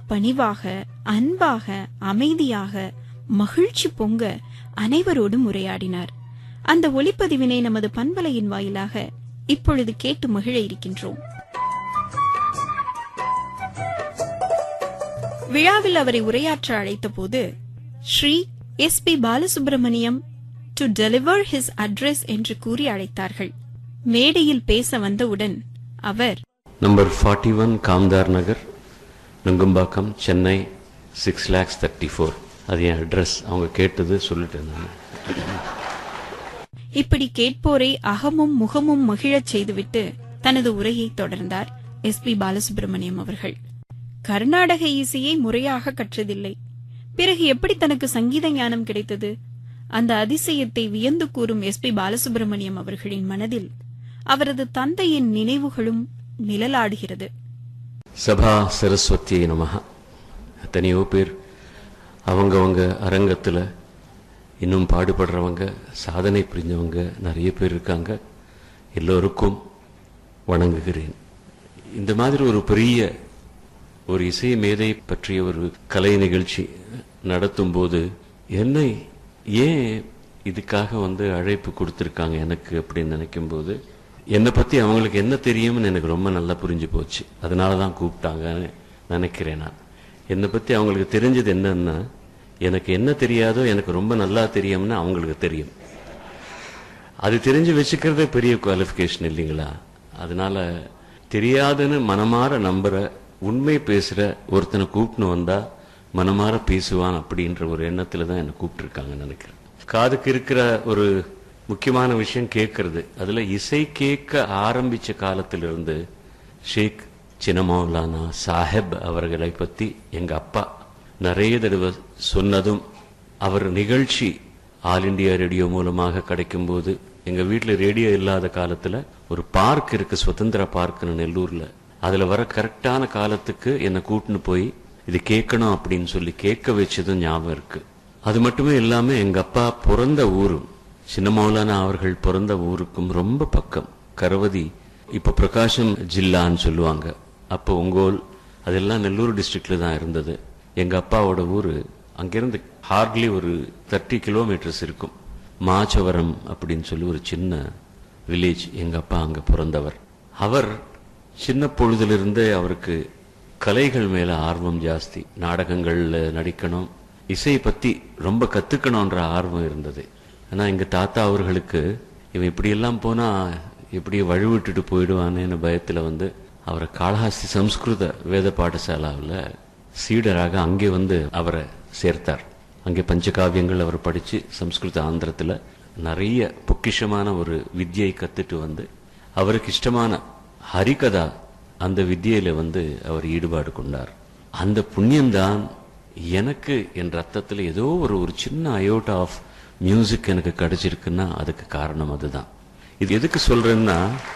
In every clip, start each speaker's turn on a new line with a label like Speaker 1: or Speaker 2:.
Speaker 1: பணிவாக அன்பாக அமைதியாக மகிழ்ச்சி பொங்க அனைவரோடும் உரையாடினார் அந்த ஒளிப்பதிவினை நமது பண்பலையின் வாயிலாக இப்பொழுது கேட்டு மகிழ இருக்கின்றோம் விழாவில் அவரை உரையாற்ற அழைத்தபோது Shri S P Balasubramaniam to deliver his address என்று கூறி அழைத்தார்கள் மேடையில் பேச வந்தவுடன் அவர்
Speaker 2: number forty one Kamdar Nagar Nungambakkam Chennai six lakhs thirty four அது என் அட்ரஸ் அவங்க கேட்டது சொல்லிட்டேன் நான்
Speaker 1: இப்படி கேட்போரை அகமும் முகமும் மகிழச் செய்துவிட்டு தனது உரையை தொடர்ந்தார் எஸ் பி பாலசுப்ரமணியம் அவர்கள் கர்நாடக இசையை முறையாக கற்றதில்லை பிறகு எப்படி தனக்கு சங்கீத ஞானம் கிடைத்தது அந்த அதிசயத்தை வியந்து கூறும் எஸ் பி பாலசுப்ரமணியம் அவர்களின் மனதில் அவரது தந்தையின் நினைவுகளும் நிழலாடுகிறது
Speaker 2: சபா சரஸ்வதியை நமஹ எத்தனையோ பேர் அவங்கவங்க அரங்கத்தில் இன்னும் பாடுபடுறவங்க சாதனை புரிஞ்சவங்க நிறைய பேர் இருக்காங்க எல்லோருக்கும் வணங்குகிறேன் இந்த மாதிரி ஒரு பெரிய ஒரு இசை மேதை பற்றிய ஒரு கலை நிகழ்ச்சி நடத்தும் போது என்னை ஏன் இதுக்காக வந்து அழைப்பு கொடுத்துருக்காங்க எனக்கு அப்படின்னு நினைக்கும்போது என்னை பத்தி அவங்களுக்கு என்ன தெரியும்னு எனக்கு ரொம்ப நல்லா புரிஞ்சு போச்சு அதனால தான் கூப்பிட்டாங்கன்னு நினைக்கிறேன் நான் என்னை பத்தி அவங்களுக்கு தெரிஞ்சது என்னன்னா எனக்கு என்ன தெரியாதோ எனக்கு ரொம்ப நல்லா தெரியும்னு அவங்களுக்கு தெரியும் அது தெரிஞ்சு வச்சுக்கிறதே பெரிய குவாலிஃபிகேஷன் இல்லைங்களா அதனால தெரியாதுன்னு மனமாற நம்புற உண்மை பேசுற ஒருத்தனை கூப்பிட்டு வந்தா மனமாற பேசுவான் அப்படின்ற ஒரு எண்ணத்துல தான் என்னை கூப்பிட்டுருக்காங்கன்னு நினைக்கிறேன் காதுக்கு இருக்கிற ஒரு முக்கியமான விஷயம் கேட்கறது அதுல இசை கேட்க ஆரம்பிச்ச காலத்திலிருந்து ஷேக் சின்னமௌலானா சாஹிப் அவர்களை பத்தி எங்க அப்பா நிறைய தடவை சொன்னதும் அவர் நிகழ்ச்சி ஆல் இண்டியா ரேடியோ மூலமாக கிடைக்கும்போது எங்க வீட்டுல ரேடியோ இல்லாத காலத்துல ஒரு பார்க் இருக்கு சுதந்திர பார்க்னு நெல்லூர்ல அதுல வர கரெக்டான காலத்துக்கு என்னை கூட்டின்னு போய் இது கேட்கணும் அப்படின்னு சொல்லி கேட்க வச்சதும் ஞாபகம் இருக்கு அது மட்டுமே இல்லாம எங்க அப்பா பிறந்த ஊரும் சின்ன மௌலானா அவர்கள் பிறந்த ஊருக்கும் ரொம்ப பக்கம் கரவதி இப்ப பிரகாசம் ஜில்லான்னு சொல்லுவாங்க அப்போ ஒங்கோல் அதெல்லாம் நெல்லூர் டிஸ்ட்ரிக்ட்ல தான் இருந்தது எங்க அப்பாவோட ஊரு அங்கிருந்து ஹார்ட்லி ஒரு தேர்ட்டி கிலோமீட்டர்ஸ் இருக்கும் மாச்சவரம் அப்படின்னு சொல்லி ஒரு சின்ன வில்லேஜ் எங்க அப்பா அங்க பிறந்தவர் அவர் சின்ன பொழுதிலிருந்தே அவருக்கு கலைகள் மேல ஆர்வம் ஜாஸ்தி நாடகங்கள்ல நடிக்கணும் இசை பத்தி ரொம்ப கத்துக்கணும்ன்ற ஆர்வம் இருந்தது ஆனா எங்க தாத்தா அவர்களுக்கு இவன் இப்படி எல்லாம் போனா இப்படி வழுவிட்டுட்டு போயிடுவானேன்னு பயத்துல வந்து அவரை காளஹாஸ்தி சம்ஸ்கிருத வேத பாடசாலாவில் சீடராக அங்கே வந்து அவரை சேர்த்தார் அங்கே பஞ்சகாவியங்கள் அவர் படிச்சு சம்ஸ்கிருத ஆந்திரத்துல நிறைய பொக்கிஷமான ஒரு வித்யை கத்துட்டு வந்து அவருக்கு இஷ்டமான ஹரிகதா அந்த வித்தியில வந்து அவர் ஈடுபாடு கொண்டார் அந்த புண்ணியம்தான் எனக்கு என் ரத்தத்துல ஏதோ ஒரு ஒரு சின்ன அயோட்டா ஆஃப் மியூசிக் எனக்கு கிடைச்சிருக்குன்னா அதுக்கு காரணம் அதுதான் இது எதுக்கு சொல்றேன்னா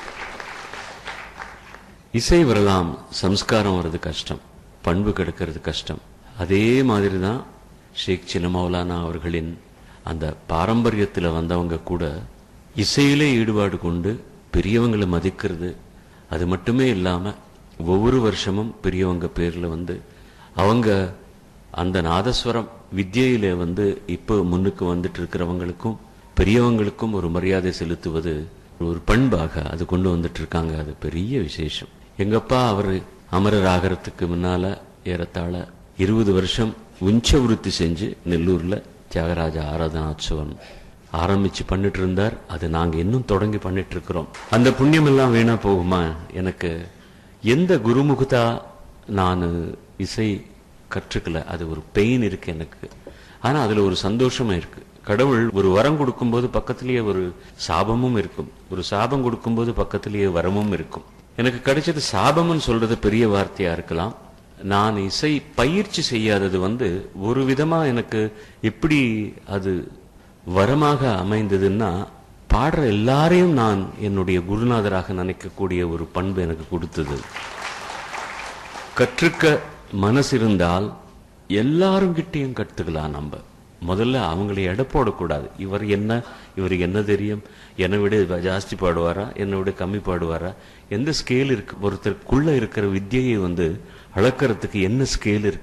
Speaker 2: இசை வரலாம் சம்ஸ்காரம் வர்றது கஷ்டம் பண்பு கெடுக்கிறது கஷ்டம் அதே மாதிரி தான் ஷேக் சின்னமௌலானா அவர்களின் அந்த பாரம்பரியத்துல வந்தவங்க கூட இசையிலே ஈடுபாடு கொண்டு பெரியவங்களை மதிக்கிறது அது மட்டுமே இல்லாம ஒவ்வொரு வருஷமும் பெரியவங்க பேர்ல வந்து அவங்க அந்த நாதஸ்வரம் வித்யில வந்து இப்போ முன்னுக்கு வந்துட்டு இருக்கிறவங்களுக்கும் பெரியவங்களுக்கும் ஒரு மரியாதை செலுத்துவது ஒரு பண்பாக அது கொண்டு வந்துட்டு இருக்காங்க அது பெரிய விசேஷம் எங்கப்பா அவர் அமரர் ஆகிறதுக்கு முன்னால ஏறத்தாழ இருபது வருஷம் உஞ்ச விருத்தி செஞ்சு நெல்லூர்ல தியாகராஜ ஆராதனாட்சவம் ஆரம்பிச்சு பண்ணிட்டு இருந்தார் அது நாங்க இன்னும் தொடங்கி பண்ணிட்டு இருக்கிறோம் அந்த புண்ணியம் எல்லாம் வீணா போகுமா எனக்கு எந்த குருமுகத்தா நான் இசை கற்றுக்கல அது ஒரு பெயின் இருக்கு எனக்கு ஆனா அதுல ஒரு சந்தோஷமா இருக்கு கடவுள் ஒரு வரம் கொடுக்கும்போது பக்கத்திலேயே ஒரு சாபமும் இருக்கும் ஒரு சாபம் கொடுக்கும்போது பக்கத்திலேயே வரமும் இருக்கும் எனக்கு கிடைச்சது சாபம்னு சொல்றது பெரிய வார்த்தையா இருக்கலாம் நான் இசை பயிற்சி செய்யாதது வந்து ஒரு விதமா எனக்கு எப்படி அது வரமாக அமைந்ததுன்னா பாடுற எல்லாரையும் நான் என்னுடைய குருநாதராக நினைக்கக்கூடிய ஒரு பண்பு எனக்கு கொடுத்தது கற்றுக்க மனசு இருந்தால் எல்லாரும் கிட்டையும் கற்றுக்கலாம் நம்ம முதல்ல அவங்களை எடை போடக்கூடாது இவர் என்ன இவர் என்ன தெரியும் என்னை விட ஜாஸ்தி பாடுவாரா என்னை விட கம்மி பாடுவாரா எந்த ஸ்கேல் இருக்கு ஒருத்தருக்குள்ள இருக்கிற வித்தியை வந்து அளக்கிறதுக்கு என்ன ஸ்கேல் இருக்கு